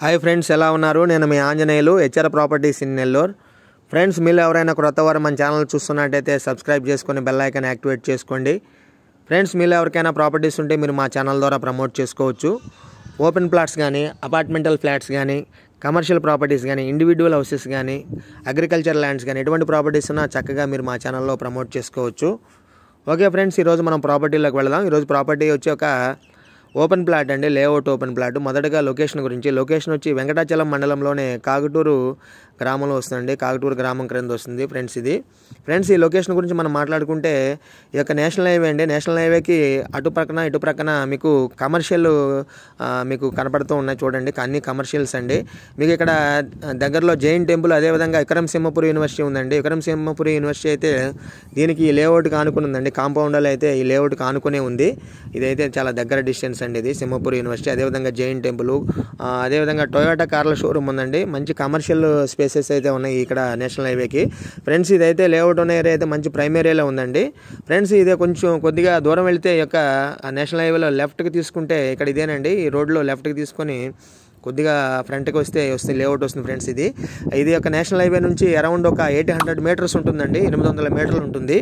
hi friends ఎలా ఉన్నారు నేను మీ Anjaneyulu HR properties in Nellore friends మీరు ఎవరైనా క్రొత్త వారు మన ఛానల్ చూస్తున్నట్టయితే సబ్స్క్రైబ్ చేసుకొని బెల్ ఐకాన్ యాక్టివేట్ చేసుకోండి ఫ్రెండ్స్ మీరు ఎవరికైనా ప్రాపర్టీస్ ఉంటే మీరు మా ఛానల్ ద్వారా ప్రమోట్ చేసుకోవచ్చు ఓపెన్ ప్లాట్స్ కానీ అపార్ట్మెంటల్ ఫ్లాట్స్ కానీ కమర్షియల్ ప్రాపర్టీస్ కానీ ఇండివిజువల్ హౌసెస్ కానీ అగ్రికల్చర్ ల్యాండ్స్ కానీ ఎటువంటి ప్రాపర్టీస్ ఉన్నా చక్కగా మీరు మా ఛానల్లో ప్రమోట్ చేసుకోవచ్చు ఓకే ఫ్రెండ్స్ ఈరోజు మనం ప్రాపర్టీలోకి వెళదాం ఈరోజు ప్రాపర్టీ వచ్చి ఒక ఓపెన్ ప్లాట్ అండి లేఅవుట్ ఓపెన్ ప్లాట్ మొదటగా లొకేషన్ గురించి లొకేషన్ వచ్చి వెంకటాచలం మండలంలోనే కాగటూరు గ్రామంలో వస్తుందండి కాగటూరు గ్రామం క్రింద వస్తుంది ఫ్రెండ్స్ ఇది ఫ్రెండ్స్ ఈ లొకేషన్ గురించి మనం మాట్లాడుకుంటే ఈ యొక్క నేషనల్ హైవే అండి నేషనల్ హైవేకి అటు ప్రక్కన ఇటు ప్రక్కన మీకు కమర్షియల్ ఆ, మీకు కనపడుతూ ఉన్నాయి చూడండి అన్ని కమర్షియల్స్ అండి మీకు ఇక్కడ దగ్గరలో జైన్ టెంపుల్ అదేవిధంగా విక్రమ్ సింహపురి యూనివర్సిటీ ఉందండి విక్రమ్ సింహపురి యూనివర్సిటీ అయితే దీనికి ఈ లేఅవుట్కి ఆనుకుని ఉందండి కాంపౌండర్ అయితే ఈ లేఅవుట్కి ఆనుకునే ఉంది ఇదైతే చాలా దగ్గర డిస్టెన్స్ అండి ఇది సింహపురి యూనివర్సిటీ అదేవిధంగా జైన్ టెంపుల్ ఆ, అదేవిధంగా టొయోటా కార్ల షోరూమ్ ఉందండి మంచి కమర్షియల్ స్పేసెస్ అయితే ఉన్నాయి ఇక్కడ నేషనల్ హైవేకి ఫ్రెండ్స్ ఇదైతే లేఅవుట్ ఉన్న ఏరియా అయితే మంచి ప్రైమ్ ఏరియాలో ఉందండి ఫ్రెండ్స్ ఇదే కొంచెం కొద్దిగా దూరం వెళ్తే ఈ యొక్క నేషనల్ హైవేలో లెఫ్ట్కి తీసుకుంటే ఇక్కడ ఇదేనండి ఈ రోడ్లో లెఫ్ట్కి తీసుకొని కొద్దిగా ఫ్రంట్కి వస్తే వస్తే లేఅవుట్ వస్తుంది ఫ్రెండ్స్ ఇది ఇది ఒక నేషనల్ హైవే నుంచి అరౌండ్ ఒక ఎయిట్ హండ్రెడ్ మీటర్స్ ఉంటుందండి ఎనిమిది వందల మీటర్లు ఉంటుంది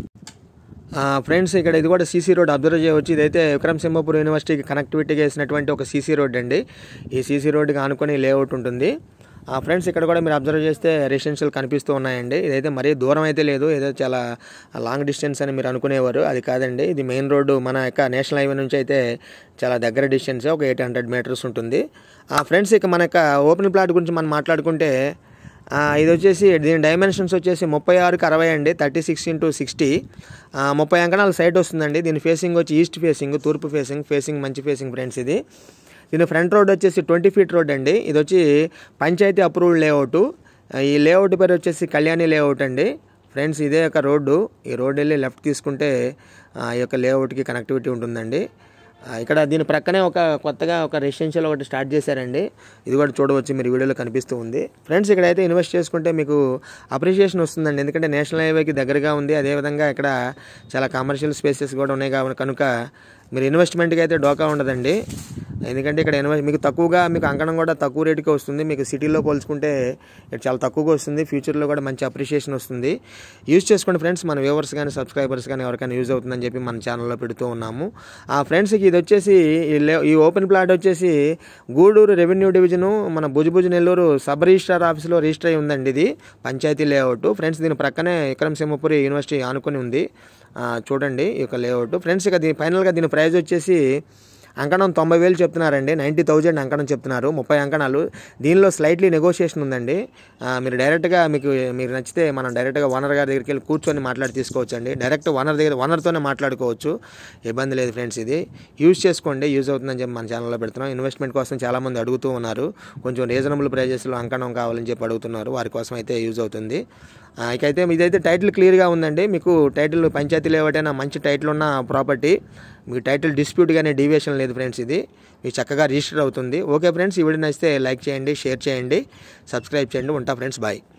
ఆ, ఫ్రెండ్స్ ఇక్కడ ఇది కూడా సీసీ రోడ్ అబ్జర్వ్ చేయవచ్చు ఇదైతే విక్రమ్ సింహపూర్ యూనివర్సిటీకి కనెక్టివిటీగా వేసినటువంటి ఒక సీసీ రోడ్ అండి ఈ సీసీ రోడ్కి ఆనుకొని లేఅవుట్ ఉంటుంది ఆ, ఫ్రెండ్స్ ఇక్కడ కూడా మీరు అబ్జర్వ్ చేస్తే రెసిడెన్షియల్ కనిపిస్తూ ఉన్నాయండి ఇదైతే మరీ దూరం అయితే లేదు ఏదో చాలా లాంగ్ డిస్టెన్స్ అని మీరు అనుకునేవారు అది కాదండి ఇది మెయిన్ రోడ్డు మన యొక్క నేషనల్ హైవే నుంచి అయితే చాలా దగ్గర డిస్టెన్స్ ఒక ఎయిట్ హండ్రెడ్ మీటర్స్ ఉంటుంది ఆ, ఫ్రెండ్స్ ఇక మన యొక్క ఓపెన్ ప్లాట్ గురించి మనం మాట్లాడుకుంటే ఆ, ఇది వచ్చేసి దీని డైమెన్షన్స్ వచ్చేసి ముప్పై ఆరుకి అరవై అండి థర్టీ సిక్స్ ఇంటూ సిక్స్టీ ముప్పై అంకణాల సైట్ వస్తుందండి దీని ఫేసింగ్ వచ్చి ఈస్ట్ ఫేసింగ్ తూర్పు ఫేసింగ్ ఫేసింగ్ మంచి ఫేసింగ్ ఫ్రెండ్స్ ఇది దీని ఫ్రంట్ రోడ్ వచ్చేసి ట్వంటీ ఫీట్ రోడ్ అండి ఇది వచ్చి పంచాయతీ అప్రూవ్డ్ లేఅవుట్ ఈ లేఅవుట్ పేరు వచ్చేసి కళ్యాణి లేఅవుట్ అండి ఫ్రెండ్స్ ఇదే ఒక రోడ్డు ఈ రోడ్ వెళ్ళి లెఫ్ట్ తీసుకుంటే ఆ, ఈ యొక్క లేఅవుట్కి కనెక్టివిటీ ఉంటుందండి ఆ, ఇక్కడ దీని ప్రక్కనే ఒక కొత్తగా ఒక రెసిడెన్షియల్ ఒకటి స్టార్ట్ చేశారండి ఇది కూడా చూడవచ్చు మీరు వీడియోలో కనిపిస్తూ ఉంది ఫ్రెండ్స్ ఇక్కడైతే ఇన్వెస్ట్ చేసుకుంటే మీకు అప్రిషియేషన్ వస్తుందండి ఎందుకంటే నేషనల్ హైవేకి దగ్గరగా ఉంది అదేవిధంగా ఇక్కడ చాలా కమర్షియల్ స్పేసెస్ కూడా ఉన్నాయి కాబట్టి కనుక మీరు ఇన్వెస్ట్మెంట్కి అయితే డోకా ఉండదండి ఎందుకంటే ఇక్కడ ఇన్వెస్ట్ మీకు తక్కువగా మీకు అంకణం కూడా తక్కువ రేటుకి వస్తుంది మీకు సిటీలో పోల్చుకుంటే ఇక్కడ చాలా తక్కువగా వస్తుంది ఫ్యూచర్లో కూడా మంచి అప్రిషియేషన్ వస్తుంది యూజ్ చేసుకోండి ఫ్రెండ్స్ మన వ్యూవర్స్ కానీ సబ్స్క్రైబర్స్ కానీ ఎవరికైనా యూజ్ అవుతుందని చెప్పి మన ఛానల్లో పెడుతూ ఉన్నాము ఆ ఫ్రెండ్స్కి ఇది వచ్చేసి ఈ లే- ఈ ఓపెన్ ప్లాట్ వచ్చేసి గూడూరు రెవెన్యూ డివిజను మన భుజభుజ నెల్లూరు సబ్ రిజిస్ట్రార్ ఆఫీస్లో రిజిస్టర్ అయి ఉందండి ఇది పంచాయతీ లేఅవుట్ ఫ్రెండ్స్ దీని ప్రక్కనే విక్రమ్ సింహపురి యూనివర్సిటీ ఆనుకొని ఉంది ఆ, చూడండి ఈ యొక్క లేఅవుట్ ఫ్రెండ్స్ ఇక దీని ఫైనల్గా దీని ప్రైస్ వచ్చేసి అంకణం తొంభై వేలు చెప్తున్నారండి నైంటీ థౌజండ్ అంకణం చెప్తున్నారు ముప్పై అంకణాలు దీనిలో స్లైట్లీ నెగోషియేషన్ ఉందండి ఆ, మీరు డైరెక్ట్గా మీకు మీరు నచ్చితే మనం డైరెక్ట్గా ఓనర్ గారి దగ్గరికి వెళ్ళి కూర్చొని మాట్లాడి తీసుకోవచ్చండి డైరెక్ట్ ఓనర్ దగ్గర ఓనర్తోనే మాట్లాడుకోవచ్చు ఇబ్బంది లేదు ఫ్రెండ్స్ ఇది యూజ్ చేసుకోండి యూజ్ అవుతుందని చెప్పి మన ఛానల్లో పెడుతున్నాం ఇన్వెస్ట్మెంట్ కోసం చాలామంది అడుగుతూ ఉన్నారు కొంచెం రీజనబుల్ ప్రైజెస్లో అంకణం కావాలని చెప్పి అడుగుతున్నారు వారి కోసం అయితే యూజ్ అవుతుంది ఆ, ఇకైతే ఇదైతే టైటిల్ క్లియర్గా ఉందండి మీకు టైటిల్ పంచాయతీ లేవటైనా మంచి టైటిల్ ఉన్న ప్రాపర్టీ మీకు టైటిల్ డిస్ప్యూట్ కానీ డీవియేషన్ లేదు ఫ్రెండ్స్ ఇది మీకు చక్కగా రిజిస్టర్ అవుతుంది ఓకే ఫ్రెండ్స్ ఈ వీడియో నచ్చితే లైక్ చేయండి షేర్ చేయండి సబ్స్క్రైబ్ చేయండి ఉంటా ఫ్రెండ్స్ బాయ్